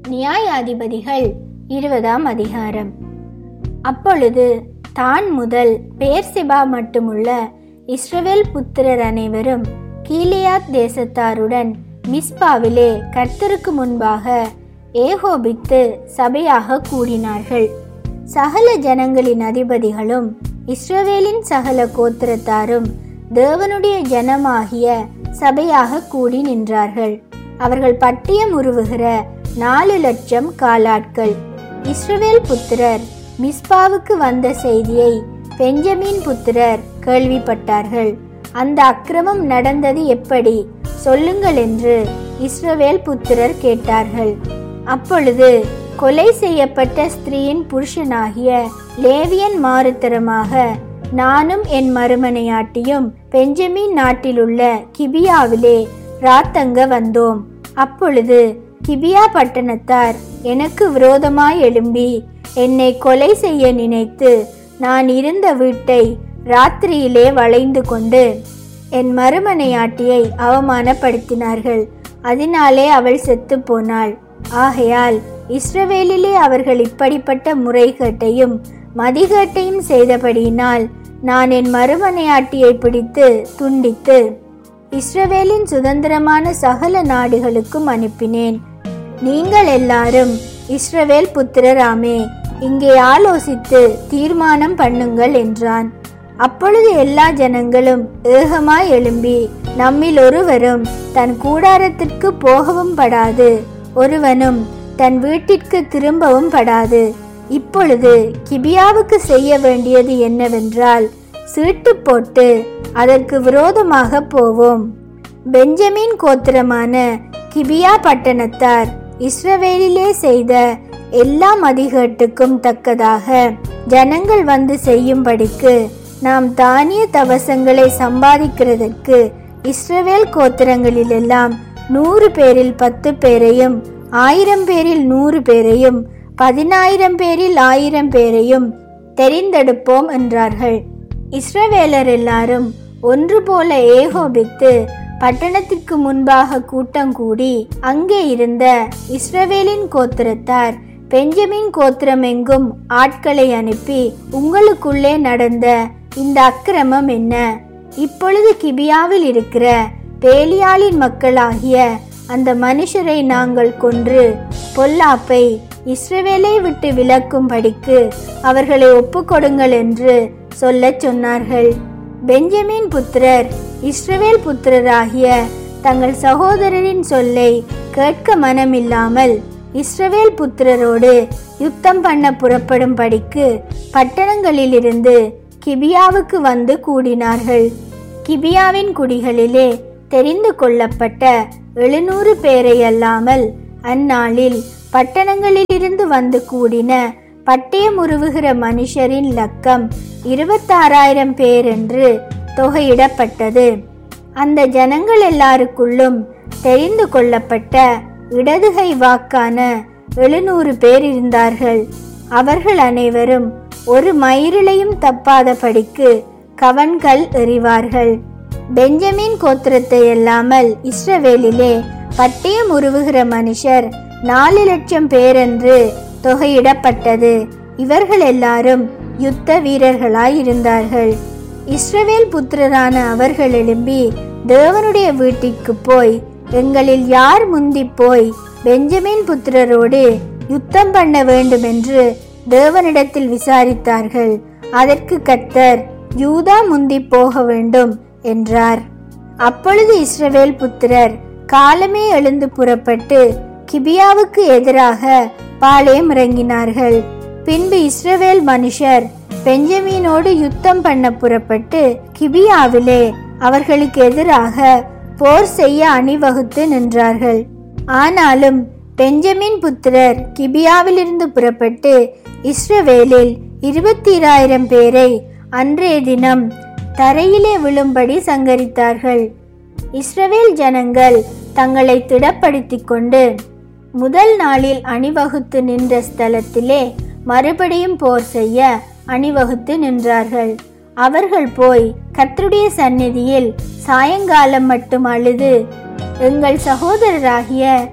நியாயாதிபதிகள் இருபதாம் அதிகாரம் அப்பொழுது தான் முதல் பேர்சிபா மட்டுமுள்ள இஸ்ரவேல் புத்திரர் அனைவரும் கீலியாத் தேசத்தாருடன் மிஸ்பாவிலே கர்த்தருக்கு முன்பாக ஏகோபித்து சபையாக கூடினார்கள் சகல ஜனங்களின் அதிபதிகளும் இஸ்ரவேலின் சகல கோத்திரத்தாரும் தேவனுடைய ஜனமாகிய சபையாக கூடி நின்றார்கள் அவர்கள் பட்டியம் உருவுகிற நாலு லட்சம் காலாட்கள் இஸ்ரவேல் புத்திரர் மிஸ்பாவுக்கு வந்த செய்தியை பெஞ்சமின் புத்திரர் கேள்விப்பட்டார்கள் அந்த அக்கிரமம் நடந்தது எப்படி சொல்லுங்கள் என்று இஸ்ரவேல் புத்திரர் கேட்டார்கள் அப்பொழுது கொலை செய்யப்பட்ட ஸ்திரீயின் புருஷனாகிய லேவியன் மாறுத்தரமாக நானும் என் மறுமனையாட்டியும் பெஞ்சமின் நாட்டிலுள்ள கிபியாவிலே ராத்தங்க வந்தோம் அப்பொழுது கிபியா பட்டணத்தார் எனக்கு விரோதமாய் எழும்பி என்னை கொலை செய்ய நினைத்து நான் இருந்த வீட்டை ராத்திரியிலே வளைந்து கொண்டு என் மறுமனையாட்டியை அவமானப்படுத்தினார்கள் அதனாலே அவள் செத்து போனாள் ஆகையால் இஸ்ரவேலிலே அவர்கள் இப்படிப்பட்ட முறைகேட்டையும் மதிகேட்டையும் செய்தபடியினால் நான் என் மறுமனையாட்டியை பிடித்து துண்டித்து இஸ்ரவேலின் சுதந்திரமான சகல நாடுகளுக்கும் அனுப்பினேன் நீங்கள் எல்லாரும் இஸ்ரவேல் புத்திரராமே இங்கே ஆலோசித்து தீர்மானம் பண்ணுங்கள் என்றான் அப்பொழுது எல்லா ஜனங்களும் ஏகமாய் எழும்பி நம்மில் ஒருவரும் தன் கூடாரத்திற்கு போகவும் படாது ஒருவனும் தன் வீட்டிற்கு திரும்பவும் படாது இப்பொழுது கிபியாவுக்கு செய்ய வேண்டியது என்னவென்றால் சீட்டு போட்டு அதற்கு விரோதமாக போவோம் பெஞ்சமின் கோத்திரமான கிபியா பட்டணத்தார் இஸ்ரவேலிலே செய்த எல்லா மதிகேட்டுக்கும் தக்கதாக ஜனங்கள் வந்து செய்யும்படிக்கு நாம் தானிய தவசங்களை சம்பாதிக்கிறதற்கு இஸ்ரவேல் கோத்திரங்களிலெல்லாம் நூறு பேரில் பத்து பேரையும் ஆயிரம் பேரில் நூறு பேரையும் பதினாயிரம் பேரில் ஆயிரம் பேரையும் தெரிந்தெடுப்போம் என்றார்கள் இஸ்ரவேலர் எல்லாரும் ஒன்று போல ஏகோபித்து பட்டணத்திற்கு முன்பாக கூட்டம் கூடி அங்கே இருந்த இஸ்ரவேலின் கோத்திரத்தார் பெஞ்சமின் கோத்திரம் எங்கும் ஆட்களை அனுப்பி உங்களுக்குள்ளே நடந்த இந்த அக்கிரமம் என்ன இப்பொழுது கிபியாவில் இருக்கிற பேலியாளின் மக்களாகிய அந்த மனுஷரை நாங்கள் கொன்று பொல்லாப்பை இஸ்ரவேலை விட்டு விலக்கும்படிக்கு அவர்களை ஒப்புக்கொடுங்கள் என்று சொல்லச் சொன்னார்கள் பெஞ்சமின் புத்திரர் இஸ்ரவேல் புத்திரராகிய தங்கள் சகோதரரின் சொல்லை கேட்க மனமில்லாமல் இஸ்ரவேல் புத்திரரோடு யுத்தம் பண்ண புறப்படும் படிக்கு பட்டணங்களிலிருந்து கிபியாவுக்கு வந்து கூடினார்கள் கிபியாவின் குடிகளிலே தெரிந்து கொள்ளப்பட்ட எழுநூறு பேரை அல்லாமல் அந்நாளில் பட்டணங்களிலிருந்து வந்து கூடின பட்டயம் உருவுகிற மனுஷரின் லக்கம் இருபத்தாறாயிரம் பேர் என்று தொகையிடப்பட்டது அந்த ஜனங்கள் எல்லாருக்குள்ளும் தெரிந்து கொள்ளப்பட்ட இடதுகை வாக்கான எழுநூறு பேர் இருந்தார்கள் அவர்கள் அனைவரும் ஒரு மயிரிலையும் தப்பாதபடிக்கு கவன்கள் எறிவார்கள் பெஞ்சமின் கோத்திரத்தை அல்லாமல் இஸ்ரவேலிலே பட்டயம் உருவுகிற மனுஷர் நாலு லட்சம் பேரென்று தொகையிடப்பட்டது இவர்கள் எல்லாரும் யுத்த வீரர்களாய் இருந்தார்கள் இஸ்ரவேல் புத்திரரான அவர்கள் எழும்பி தேவனுடைய வீட்டிற்கு போய் எங்களில் யார் முந்தி போய் பெஞ்சமின் புத்திரரோடு யுத்தம் பண்ண வேண்டும் என்று தேவனிடத்தில் விசாரித்தார்கள் அதற்கு கர்த்தர் யூதா முந்தி போக வேண்டும் என்றார் அப்பொழுது இஸ்ரவேல் புத்திரர் காலமே எழுந்து புறப்பட்டு கிபியாவுக்கு எதிராக பாளையம் இறங்கினார்கள் பின்பு இஸ்ரவேல் மனுஷர் பெஞ்சமீனோடு யுத்தம் பண்ண புறப்பட்டு கிபியாவிலே அவர்களுக்கு எதிராக போர் செய்ய அணிவகுத்து நின்றார்கள் ஆனாலும் பெஞ்சமின் புத்திரர் கிபியாவிலிருந்து புறப்பட்டு இஸ்ரவேலில் இருபத்திராயிரம் பேரை அன்றைய தினம் தரையிலே விழும்படி சங்கரித்தார்கள் இஸ்ரவேல் ஜனங்கள் தங்களை திடப்படுத்திக் கொண்டு முதல் நாளில் அணிவகுத்து நின்ற ஸ்தலத்திலே மறுபடியும் போர் செய்ய அணிவகுத்து நின்றார்கள் அவர்கள் போய் கர்த்தருடைய சந்நிதியில் சாயங்காலம் மட்டும் அழுது எங்கள் சகோதரராகிய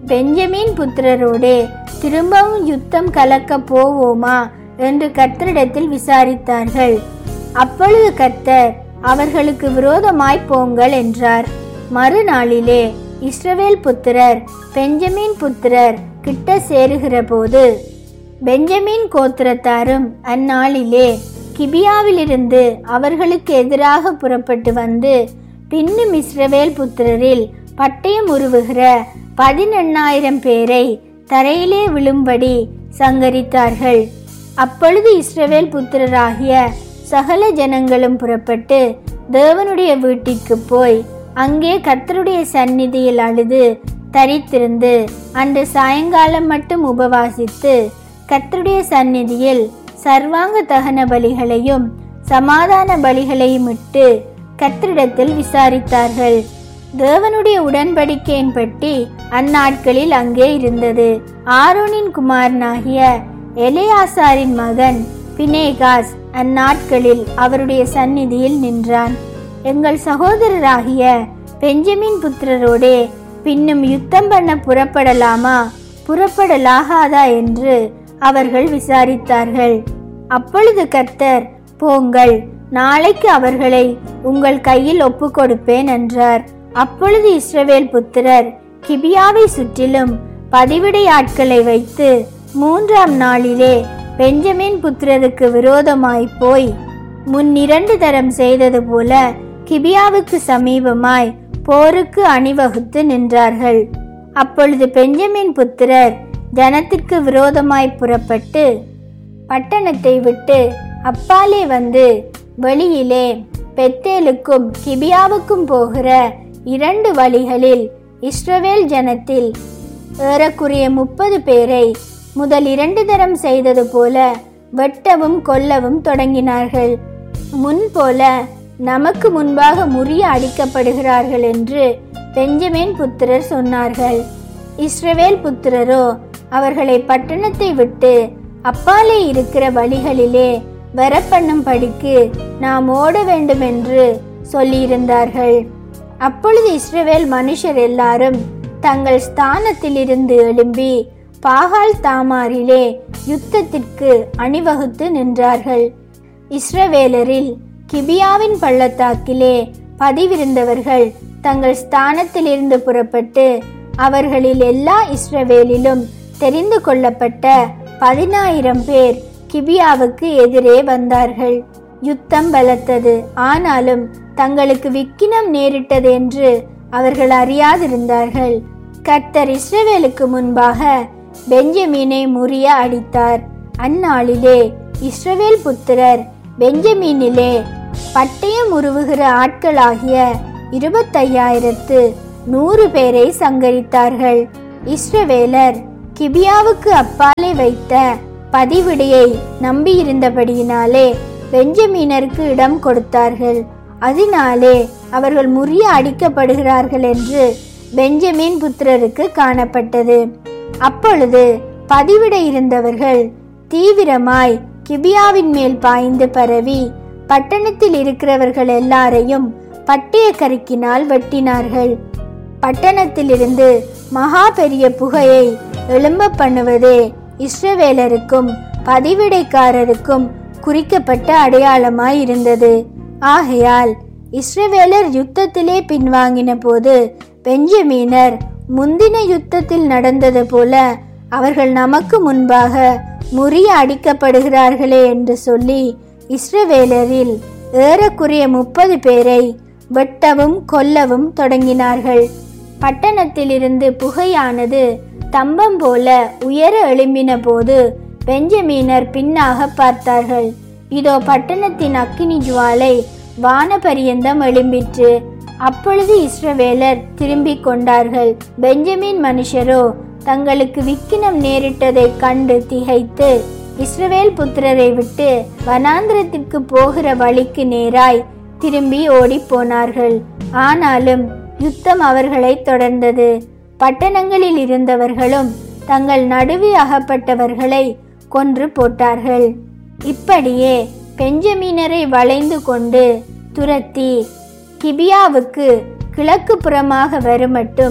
பெஞ்சமின் புத்திரரோடே திரும்பவும் யுத்தம் கலக்க போவோமா என்று கர்த்தரிடத்தில் விசாரித்தார்கள் அப்பொழுது கர்த்தர் அவர்களுக்கு விரோதமாய் போங்கள் என்றார் மறுநாளிலே இஸ்ரவேல் புத்திரர் பெஞ்சமின் புத்திரர் கிட்ட சேருகிற போது பெஞ்சமின் கோத்திரத்தாரும் அந்நாளிலே கிபியாவிலிருந்து அவர்களுக்கு எதிராக புறப்பட்டு வந்து பின்னும் இஸ்ரவேல் புத்திரரில் பட்டயம் உருவுகிற பதினெண்ணாயிரம் பேரை தரையிலே விழும்படி சங்கரித்தார்கள் அப்பொழுது இஸ்ரவேல் புத்திரராகிய சகல ஜனங்களும் புறப்பட்டு தேவனுடைய வீட்டிற்கு போய் அங்கே கர்த்தருடைய சந்நிதியில் அழுது தரித்திருந்து அன்று சாயங்காலம் மட்டும் உபவாசித்து கர்த்தருடைய சந்நிதியில் சர்வாங்க தகன பலிகளையும் சமாதான பலிகளையும் இட்டு கர்த்தரிடத்தில் விசாரித்தார்கள் தேவனுடைய உடன்படிக்கையின் பற்றி அந்நாட்களில் அங்கே இருந்தது ஆரோனின் குமாரனாகிய எலேயாசாரின் மகன் பினேகாஸ் அந்நாட்களில் அவருடைய சந்நிதியில் நின்றான் எங்கள் சகோதரராகிய பெஞ்சமின் புத்திரரோடே பின்னும் யுத்தம் பண்ண புறப்படலாமா புறப்படலாகாதா என்று அவர்கள் விசாரித்தார்கள் அப்பொழுது கர்த்தர் போங்கள் நாளைக்கு அவர்களை உங்கள் கையில் ஒப்பு கொடுப்பேன் என்றார் அப்பொழுது இஸ்ரவேல் புத்திரர் கிபியாவை சுற்றிலும் பதிவிடை ஆட்களை வைத்து மூன்றாம் நாளிலே பெஞ்சமின் புத்திரருக்கு விரோதமாய் போய் முன் இரண்டு தரம் செய்தது போல கிபியாவுக்கு சமீபமாய் போருக்கு அணிவகுத்து நின்றார்கள் அப்பொழுது பெஞ்சமின் புத்திரர் ஜனத்திற்கு விரோதமாய் புறப்பட்டு பட்டணத்தை விட்டு அப்பாலே வந்து வெளியிலே பெத்தேலுக்கும் கிபியாவுக்கும் போகிற இரண்டு வழிகளில் இஸ்ரவேல் ஜனத்தில் ஏறக்குறைய முப்பது பேரை முதல் இரண்டு தரம் செய்தது போல வெட்டவும் கொல்லவும் தொடங்கினார்கள் முன் போல நமக்கு முன்பாக முறிய அடிக்கப்படுகிறார்கள் என்று பெஞ்சமின் புத்திரர் சொன்னார்கள் இஸ்ரவேல் புத்திரரோ அவர்களை பட்டணத்தை விட்டு அப்பாலே இருக்கிற வழிகளிலே வரப்பண்ணும் படிக்கு நாம் ஓட வேண்டும் என்று சொல்லியிருந்தார்கள் அப்பொழுது இஸ்ரவேல் மனுஷர் எல்லாரும் தங்கள் ஸ்தானத்திலிருந்து எழும்பி பாகால் தாமாரிலே யுத்தத்திற்கு அணிவகுத்து நின்றார்கள் இஸ்ரவேலரில் கிபியாவின் பள்ளத்தாக்கிலே பதிவிருந்தவர்கள் தங்கள் ஸ்தானத்திலிருந்து புறப்பட்டு அவர்களில் எல்லா இஸ்ரவேலிலும் தெரிந்து கொள்ளப்பட்ட பதினாயிரம் பேர் கிபியாவுக்கு எதிரே வந்தார்கள் யுத்தம் பலத்தது ஆனாலும் தங்களுக்கு விக்கினம் நேரிட்டது என்று அவர்கள் அறியாதிருந்தார்கள் கர்த்தர் இஸ்ரவேலுக்கு முன்பாக பெஞ்சமீனை முறிய அடித்தார் அந்நாளிலே இஸ்ரவேல் புத்திரர் பெஞ்சமீனிலே பட்டயம் உருவுகிற ஆட்களாகிய இருபத்தையாயிரத்து நூறு பேரை சங்கரித்தார்கள் இஸ்ரவேலர் கிபியாவுக்கு அப்பாலே வைத்த பதிவிடையை நம்பியிருந்தபடியினாலே பெஞ்சமீனருக்கு இடம் கொடுத்தார்கள் அதனாலே அவர்கள் முறிய அடிக்கப்படுகிறார்கள் என்று பெஞ்சமின் புத்திரருக்கு காணப்பட்டது அப்பொழுது பதிவிட இருந்தவர்கள் தீவிரமாய் கிபியாவின் மேல் பாய்ந்து பரவி பட்டணத்தில் இருக்கிறவர்கள் எல்லாரையும் பட்டய கருக்கினால் வெட்டினார்கள் பட்டணத்திலிருந்து மகா பெரிய புகையை எழும்ப பண்ணுவதே இஸ்ரவேலருக்கும் பதிவிடைக்காரருக்கும் குறிக்கப்பட்ட அடையாளமாய் இருந்தது ஆகையால் இஸ்ரவேலர் யுத்தத்திலே பின்வாங்கின போது பெஞ்சமீனர் முந்தின யுத்தத்தில் நடந்தது போல அவர்கள் நமக்கு முன்பாக முறிய அடிக்கப்படுகிறார்களே என்று சொல்லி இஸ்ரவேலரில் ஏறக்குறைய முப்பது பேரை வெட்டவும் கொல்லவும் தொடங்கினார்கள் பட்டணத்திலிருந்து புகையானது தம்பம் போல உயர எழும்பின போது பெஞ்சமீனர் பின்னாக பார்த்தார்கள் இதோ பட்டணத்தின் அக்கினி ஜுவாலை வானபரியந்தம் எழும்பிற்று அப்பொழுது இஸ்ரவேலர் திரும்பிக் கொண்டார்கள் பெஞ்சமின் மனுஷரோ தங்களுக்கு விக்கினம் நேரிட்டதைக் கண்டு திகைத்து இஸ்ரவேல் புத்திரரை விட்டு வனாந்திரத்திற்கு போகிற வழிக்கு நேராய் திரும்பி ஓடிப் போனார்கள் ஆனாலும் யுத்தம் அவர்களை தொடர்ந்தது பட்டணங்களில் இருந்தவர்களும் தங்கள் நடுவே அகப்பட்டவர்களை கொன்று போட்டார்கள் இப்படியே பெஞ்சமீனரை வளைந்து கொண்டு துரத்தி கிபியாவுக்கு கிழக்கு புறமாக வருமட்டும்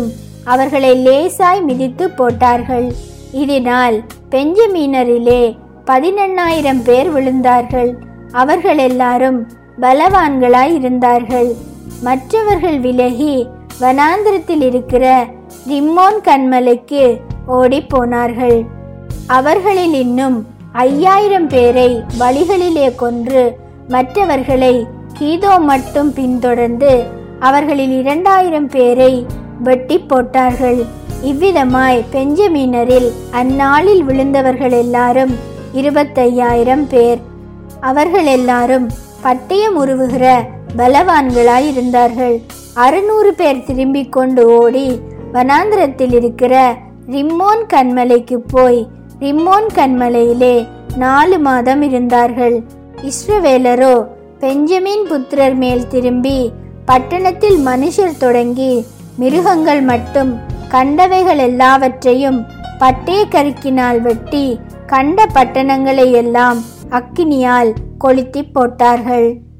அவர்களை லேசாய் மிதித்து போட்டார்கள் இதனால் பெஞ்சமீனரிலே பதினெண்ணாயிரம் பேர் விழுந்தார்கள் அவர்கள் எல்லாரும் பலவான்களாய் இருந்தார்கள் மற்றவர்கள் விலகி வனாந்திரத்தில் இருக்கிற ரிம்மோன் கண்மலைக்கு ஓடி போனார்கள் அவர்களில் இன்னும் ஐயாயிரம் பேரை வழிகளிலே கொன்று மற்றவர்களை கீதோ மட்டும் பின்தொடர்ந்து அவர்களில் இரண்டாயிரம் பேரை வெட்டி போட்டார்கள் இவ்விதமாய் பெஞ்சமீனரில் அந்நாளில் விழுந்தவர்கள் எல்லாரும் இருபத்தையாயிரம் பேர் அவர்கள் எல்லாரும் பட்டயம் உருவுகிற பலவான்களாய் இருந்தார்கள் அறுநூறு பேர் திரும்பிக் கொண்டு ஓடி வனாந்திரத்தில் இருக்கிற ரிம்மோன் கண்மலைக்கு போய் ரிம்மோன் கண்மலையிலே நாலு மாதம் இருந்தார்கள் இஸ்ரவேலரோ பெஞ்சமின் புத்திரர் மேல் திரும்பி பட்டணத்தில் மனுஷர் தொடங்கி மிருகங்கள் மட்டும் கண்டவைகள் எல்லாவற்றையும் பட்டய கருக்கினால் வெட்டி கண்ட பட்டணங்களை எல்லாம் அக்கினியால் கொளுத்தி போட்டார்கள்